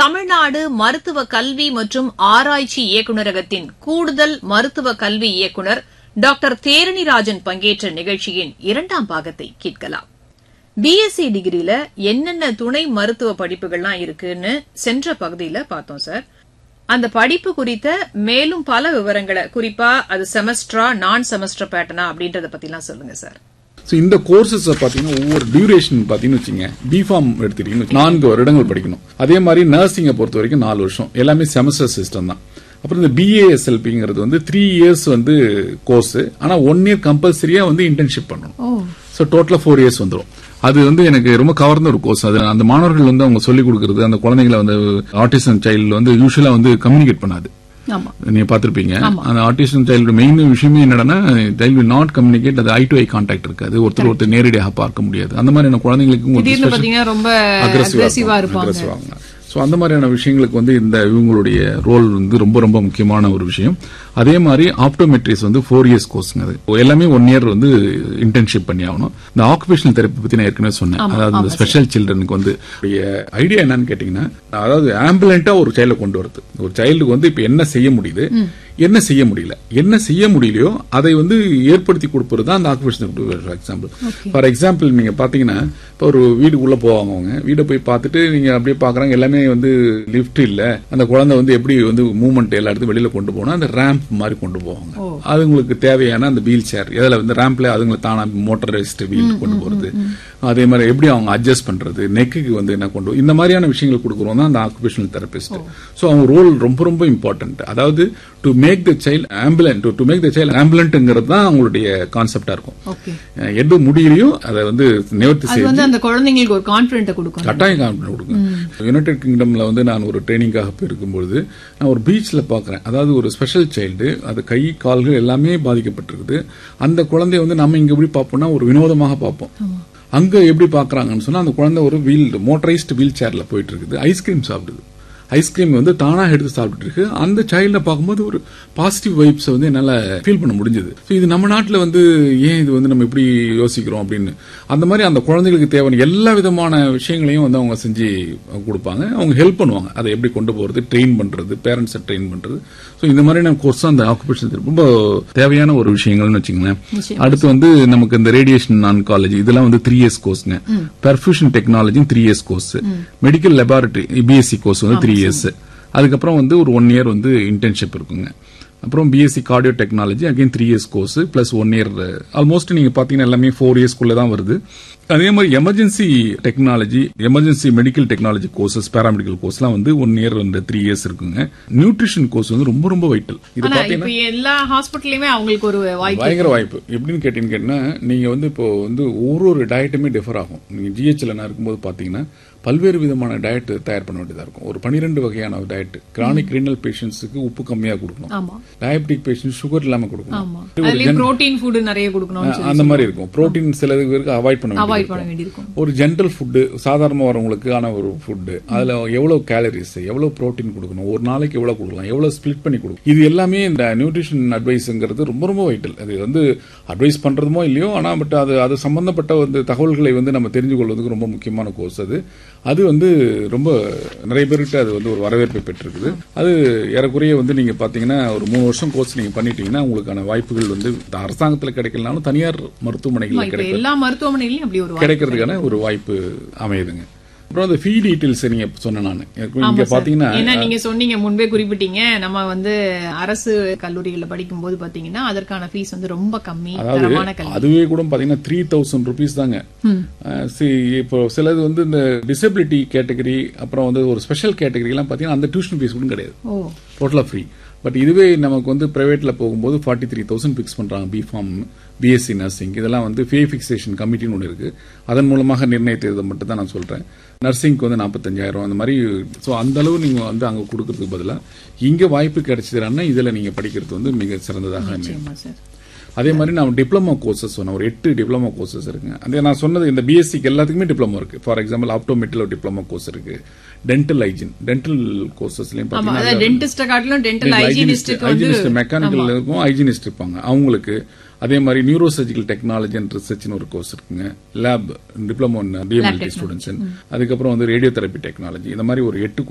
தமிழ்நாடு மருத்துவ கல்வி மற்றும் ஆராய்ச்சி இயக்குநரகத்தின் கூடுதல் மருத்துவ கல்வி இயக்குநர் டாக்டர் தேரணிராஜன் பங்கேற்ற நிகழ்ச்சியின் இரண்டாம் பாகத்தை கேட்கலாம் பிஎஸ்சி டிகிரில என்னென்ன துணை மருத்துவ படிப்புகள்லாம் இருக்குன்னு சென்ற பகுதியில பார்த்தோம் சார் அந்த படிப்பு குறித்த மேலும் பல விவரங்களை குறிப்பா அது செமஸ்டரா நான் செமஸ்டர் பேட்டர்னா அப்படின்றத பத்திலாம் சொல்லுங்க சார் ஸோ இந்த கோர்சஸ் பார்த்தீங்கன்னா ஒவ்வொரு டியூரேஷன் பார்த்தீங்கன்னு வச்சுங்க பிஃபார்ம் எடுத்துட்டீங்கன்னு நான்கு வருடங்கள் படிக்கணும் அதே மாதிரி நர்சிங்கை பொறுத்த வரைக்கும் நாலு வருஷம் எல்லாமே செமஸ்டர் சிஸ்டம் தான் அப்புறம் இந்த பிஏஎஸ்எல்பிங்கிறது வந்து த்ரீ இயர்ஸ் வந்து கோர்ஸ் ஆனா ஒன் இயர் கம்பல்சரியா வந்து இன்டர்ன்ஷிப் பண்ணணும் ஸோ டோட்டலா ஃபோர் இயர்ஸ் வந்துடும் அது வந்து எனக்கு ரொம்ப கவர்ந்த ஒரு கோர்ஸ் அது அந்த மாணவர்கள் வந்து அவங்க சொல்லிக் கொடுக்கறது அந்த குழந்தைங்களை வந்து ஆட்டிசம் சைல்டு வந்து யூஸ்வலா வந்து கம்யூனிகேட் பண்ணாது ஆமா நீங்க பாத்திருப்பீங்க அந்த ஆட்டிசம் சைல்டு மெயின் விஷயமே என்னன்னா சைல்டு வில் நாட் கம்யூனிகேட் அது ஐ டு ஐ கான்டாக்ட் இருக்காது ஒருத்தர் ஒருத்தர் நேரடியாக பார்க்க முடியாது அந்த மாதிரியான குழந்தைங்களுக்கு திடீர்னு பாத்தீங்கன்னா ரொம்ப அக்ரெசிவா இருப்பாங்க aggressive-ஆ ஸோ அந்த மாதிரியான விஷயங்களுக்கு வந்து இந்த இவங்களுடைய ரோல் வந்து ரொம்ப ரொம்ப முக்கியமான ஒரு விஷயம் அதே மாதிரி ஆப்டோமெட்ரிஸ் வந்து ஃபோர் இயர்ஸ் கோர்ஸ்ங்க அது எல்லாமே ஒன் இயர் வந்து இன்டர்ன்ஷிப் பண்ணி ஆகணும் இந்த ஆக்குபேஷனல் தெரப்பி பத்தி நான் ஏற்கனவே சொன்னேன் அதாவது இந்த ஸ்பெஷல் சில்ட்ரனுக்கு வந்து ஐடியா என்னன்னு கேட்டீங்கன்னா அதாவது ஆம்புலண்டா ஒரு சைல்ட கொண்டு வருது ஒரு சைல்டுக்கு வந்து இப்ப என்ன செய்ய முடியுது என்ன செய்ய முடியல என்ன செய்ய முடியலையோ அதை வந்து ஏற்படுத்தி கொடுப்பது தான் அந்த occupation for example for example நீங்க பாத்தீங்கன்னா இப்போ ஒரு வீடுக்குள்ள போவாங்க அவங்க வீடை போய் பார்த்துட்டு நீங்க அப்படியே பாக்குறாங்க எல்லாமே வந்து லிஃப்ட் இல்ல அந்த குழந்தை வந்து எப்படி வந்து மூவ்மெண்ட் எல்லா இடத்தையும் வெளியில கொண்டு போனா அந்த ரேம்ப் மாதிரி கொண்டு போவாங்க அதுங்களுக்கு தேவையான அந்த வீல் சேர் இதுல வந்து ரேம்ப்ல அதுங்களை தானா மோட்டரைஸ்ட் வீல் கொண்டு போறது அதே மாதிரி எப்படி அவங்க அட்ஜஸ்ட் பண்றது நெக்குக்கு வந்து என்ன கொண்டு இந்த மாதிரியான விஷயங்கள் கொடுக்குறோம் தான் அந்த ஆக்குபேஷனல் தெரபிஸ்ட் ஸோ அவங்க ரோல் ரொம்ப ரொம்ப இம்பார்ட்டன்ட் அதாவது to make the child ambulant to make the child ஆம்புலன்ட்ங்கிறது தான் அவங்களுடைய கான்செப்டா இருக்கும் ஓகே எது முடியலையோ அதை வந்து நிவர்த்தி அது செய்து வந்து அந்த குழந்தைங்களுக்கு ஒரு கான்பிடென்ட் கொடுக்கும் கட்டாயம் கான்பிடன்ட் கொடுங்க யுனைடெட் கிங்டம்ல வந்து நான் ஒரு ட்ரைனிங்காக போயிருக்கும்பொழுது நான் ஒரு பீச்ல பாக்குறேன் அதாவது ஒரு ஸ்பெஷல் சைல்டு அது கை கால்கள் எல்லாமே பாதிக்கப்பட்டிருக்குது அந்த குழந்தைய வந்து நம்ம இங்க எப்படி பார்ப்போம்னா ஒரு வினோதமாக பார்ப்போம் அங்க எப்படி பாக்குறாங்கன்னு சொன்னா அந்த குழந்தை ஒரு வீல் மோட்டரைஸ்டு வீல் சேர்ல போயிட்டு இருக்குது ஐஸ்கிரீம் சாப்பிடுது ஐஸ்கிரீம் வந்து தானா எடுத்து சாப்பிட்டு இருக்கு அந்த சைல்ட பார்க்கும்போது ஒரு பாசிட்டிவ் வைப்ஸ் வந்து என்னால ஃபீல் பண்ண முடிஞ்சது இது நம்ம நாட்டில் வந்து ஏன் இது வந்து நம்ம இப்படி யோசிக்கிறோம் அப்படின்னு அந்த மாதிரி அந்த குழந்தைகளுக்கு தேவையான எல்லா விதமான விஷயங்களையும் வந்து அவங்க செஞ்சு கொடுப்பாங்க அவங்க ஹெல்ப் பண்ணுவாங்க அதை எப்படி கொண்டு போறது ட்ரெயின் பண்றது பேரண்ட்ஸை ட்ரெயின் பண்றது ஸோ இந்த மாதிரியான கோர்ஸ் அந்த ஆக்குபேஷன் ரொம்ப தேவையான ஒரு விஷயங்கள்னு வச்சுங்களேன் அடுத்து வந்து நமக்கு இந்த ரேடியேஷன் ஆன்காலஜி இதெல்லாம் வந்து த்ரீ இயர்ஸ் கோர்ஸ்ங்க perfusion technology three years course medical laboratory BSc course வந்து த்ரீ இயர்ஸ் அதுக்கப்புறம் வந்து ஒரு ஒன் இயர் வந்து இன்டர்ன்ஷிப் இருக்குங்க அப்புறம் BSc cardio technology again three years course plus one year almost நீங்க பாத்தீங்கன்னா எல்லாமே ஃபோர் இயர்ஸ்க்குள்ள தான் வருது அதே மாதிரி emergency technology emergency medical technology courses paramedical கோர்ஸ்லாம் வந்து ஒன் இயர் வந்து த்ரீ இயர்ஸ் இருக்குங்க நியூட்ரிஷன் கோர்ஸ் வந்து ரொம்ப ரொம்ப வைட்டல் இது ஆனா பாத்தீங்கன்னா இப்ப எல்லா ஹாஸ்பிட்டல்லயுமே அவங்களுக்கு ஒரு வாய்ப்பு பயங்கர வாய்ப்பு எப்படின்னு கேட்டீங்கன்னு கேட்டீங்கன்னா நீங்க வந்து இப்போ வந்து ஒரு ஒரு டயட்டுமே டிஃபர் ஆகும் நீங்க ஜிஹெச்ல நான் இருக்கும்போது பாத்தீங்கன்னா பல்வேறு விதமான டயட் தயார் பண்ண வேண்டியதா இருக்கும் ஒரு பன்னிரெண்டு வகையான டயட் கிரானிக் ரீனல் பேஷண்ட்ஸுக்கு உப்பு கம்மியா கொடுக்கணும் ஆமா டயபெட்டிக் பேஷண்ட் சுகர் இல்லாம கொடுக்கணும் ஆமா அதுலயும் புரோட்டீன் ஃபுட் நிறைய கொடுக்கணும்னு சொல்லி அந்த மாதிரி இருக்கும் புரோட்டீன் சில பேருக்கு அவாய்ட் பண்ண வேண்டியது அவாய்ட் பண்ண இருக்கும். வேண்டியிருக்கும் ஒரு ஜென்ரல் ஃபுட்டு சாதாரணமாக வரவங்களுக்கு ஆன ஒரு ஃபுட்டு அதுல எவ்வளவு கேலரிஸ் எவ்வளவு புரோட்டீன் கொடுக்கணும் ஒரு நாளைக்கு எவ்வளவு கொடுக்கலாம் எவ்வளவு ஸ்பிளிட் பண்ணி கொடுக்கணும் இது எல்லாமே இந்த நியூட்ரிஷன் அட்வைஸ்ங்கிறது ரொம்ப ரொம்ப வைட்டல் அது வந்து அட்வைஸ் பண்றதுமோ இல்லையோ ஆனா பட் அது அது சம்பந்தப்பட்ட வந்து தகவல்களை வந்து நம்ம தெரிஞ்சு கொள்வதுக்கு ரொம்ப முக்கியமான கோர்ஸ் அது அது வந்து ரொம்ப நிறைய பேர்கிட்ட அது வந்து ஒரு வரவேற்பை பெற்றிருக்குது அது ஏறக்குறைய வந்து நீங்க பாத்தீங்கன்னா ஒரு மூணு வருஷம் கோர்ஸ் நீங்க பண்ணிட்டீங்கன்னா உங்களுக்கான வாய்ப்புகள் வந்து இந்த அரசாங்கத்துல கிடைக்கலனாலும் தனியார் மருத்துவமனைகளில் இப்ப கிடைக்கும் எல்லா மருத்துவமனையிலயும் அப்படி ஒரு வாய்ப்பு கிடைக்கிறதுக்கான ஒரு வாய்ப்பு அமையுதுங்க அப்புறம் அந்த ஃபீ டீட்டெயில்ஸ் நீங்க சொன்ன நான் இங்க ஆமா சார். பாத்தீங்கன்னா ஏன்னா நீங்க சொன்னீங்க முன்பே குறிப்பிட்டீங்க நம்ம வந்து அரசு கல்லூரிகள்ல படிக்கும்போது பாத்தீங்கன்னா அதற்கான ஃபீஸ் வந்து ரொம்ப கம்மி அதாவது தரமான கல்வி அதுவே கூட பாத்தீங்கன்னா த்ரீ தௌசண்ட் ருபீஸ் தாங்க அஹ் see, இப்போ சிலது வந்து இந்த டிசபிலிட்டி கேட்டகரி அப்புறம் வந்து ஒரு ஸ்பெஷல் கேட்டகரி எல்லாம் பாத்தீங்கன்னா அந்த டியூஷன் ஃபீஸ் கூட கிடையாது ஓ டோட்டலா ஃப்ரீ பட் இதுவே நமக்கு வந்து பிரைவேட்ல போகும்போது ஃபார்ட்டி த்ரீ தௌசண்ட் ஃபிக்ஸ் பண்றாங்க பிஃபார்ம் பிஎஸ்சி நர்சிங் இதெல்லாம் வந்து ஃபே ஃபிக்சேஷன் கமிட்டின்னு ஒன்று இருக்கு அதன் மூலமாக நிர்ணயித்தது மட்டும் தான் நான் சொல்றேன் நர்சிங்க்கு வந்து நாற்பத்தஞ்சாயிரம் அந்த மாதிரி ஸோ அந்த அளவு நீங்க வந்து அங்க கொடுக்கறதுக்கு பதிலா இங்க வாய்ப்பு கிடைச்சதுன்னா இதுல நீங்க படிக்கிறது வந்து மிக சிறந்ததாக அமையும் நிச்சயமா சார் அதே மாதிரி நான் டிப்ளமோ கோர்சஸ் சொன்னேன் ஒரு எட்டு டிப்ளமோ கோர்சஸ் இருக்குங்க அதே நான் சொன்னது இந்த பிஎஸ்சிக்கு எல்லாத்துக்குமே டிப்ளமோ இருக்கு ஃபார் எக்ஸாம்பிள் ஆப்டோமெட்ரியில் ஒரு டிப்ளமோ கோர்ஸ் இருக்கு டென்டல் ஹைஜின் டென்டல் கோர்சஸ்லயும் ஆமா அதாவது பாத்தீங்கன்னா டென்டிஸ்ட காட்டிலும் டென்டல் ஹைஜீனிஸ்டுக்கு வந்து ஹைஜினிஸ்ட் மெக்கானிக்கல் இருக்கும் ஹைஜினிஸ்ட் இருப்பாங்க அவங்களுக்கு அதே மாதிரி நியூரோ சர்ஜிக்கல் டெக்னாலஜி அண்ட் ரிசர்ச்னு ஒரு கோர்ஸ் இருக்குங்க லேப் டிப்ளமோ டிஎம்எல்டி ஸ்டூடெண்ட்ஸ் அதுக்கப்புறம் வந்து ரேடியோ தெரப்பி டெக்னாலஜி இந்த மாதிரி ஒரு எட்டு